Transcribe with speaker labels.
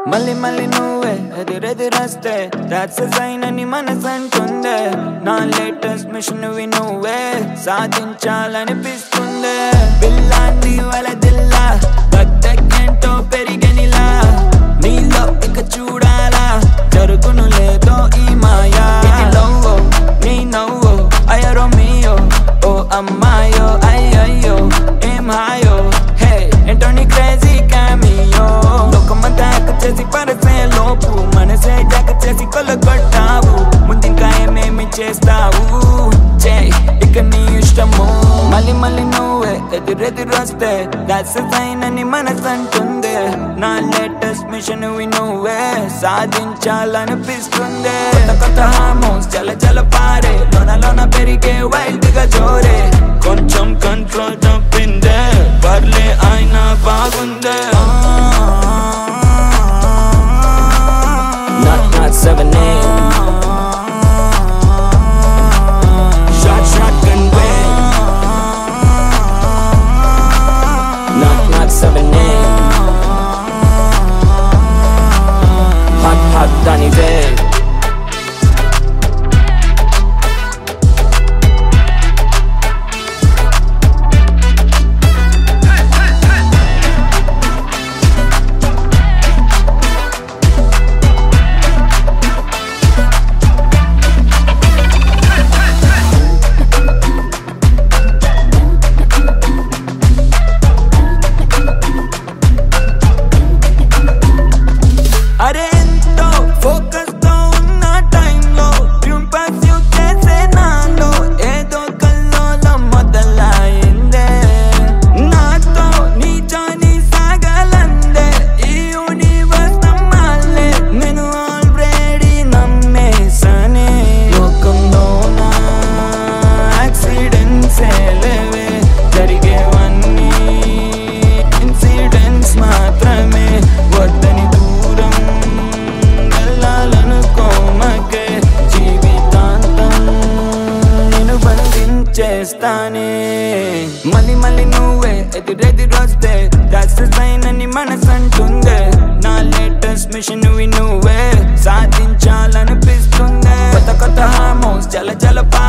Speaker 1: మళ్ళీ మళ్ళీ నువ్వే ఎదురెదురొస్తే దాట్స్ సైన్ అని మనసు అంటుందే నా లేటెస్ట్ మిషన్ వి నువ్వే సాధించాలనిపిస్తుందే పిల్లాంది వల దిల్లా దగ్గేంటో పెరిగనిలా నీలో ఇక చూడాలా జరుగును లేదో ఈ మాయా ఇది లవ్వో నీ నవ్వో అయ్యరో మీయో ఓ అమ్మాయో అయ్యయ్యో ఏం హాయో హే ఏంటో నీ క్రేజీ క్యామియో లోకమంతా ఎక్క చేసి పరసే లోపు మనసే జాక చేసి కొల్లగొట్టావు ముందింకా ఏమేమి చేస్తావు చే ఇక నీ ఇష్టము మళ్ళీ మళ్ళీ నువ్వే ఎదురెదురొస్తే దాట్స్ సైన్ అని మనసు అంటుంది నా లేటెస్ట్ మిషన్ వి నువ్వే సాధించాలనిపిస్తుంది కొత్త కొత్త హార్మోన్స్ జల జల పారే లోన లోన పెరిగే వైల్డ్ గా జోరే కొంచెం కంట్రోల్ తప్పిందే పర్లే అయినా బాగుందే
Speaker 2: Not not seven eight. Shot shotgun way. Not not seven eight. Hot hot Danny Bay.
Speaker 1: అరే ఎంతో ఫోకస్ తో ఉన్న టైంలో ట్యూన్ పర్స్యూ చేసే నాలో ఏదో కల్లోలం మొదలైందే నాతో నీ జాని సాగలందే ఈ యూనివర్స్ నమ్మాలే నేను ఆల్రెడీ నమ్మేసనే లోకంలో నా యాక్సిడెంట్స్ లేవే జరిగేవన్నీ ఇన్సిడెంట్స్ మాత్రమే వద్దని దూరం వెళ్ళాలనుకోమకే జీవితాంతం నేను బంధించేస్తానే మళ్ళీ మళ్ళీ నువ్వే ఎదురెదురొస్తే దాట్స్ సైన్ అని మనసు అంటుందే నా లేటెస్ట్ మిషన్ వి నువ్వే సాధించాలనిపిస్తుందే కొత్త కొత్త హార్మోన్స్ జల జల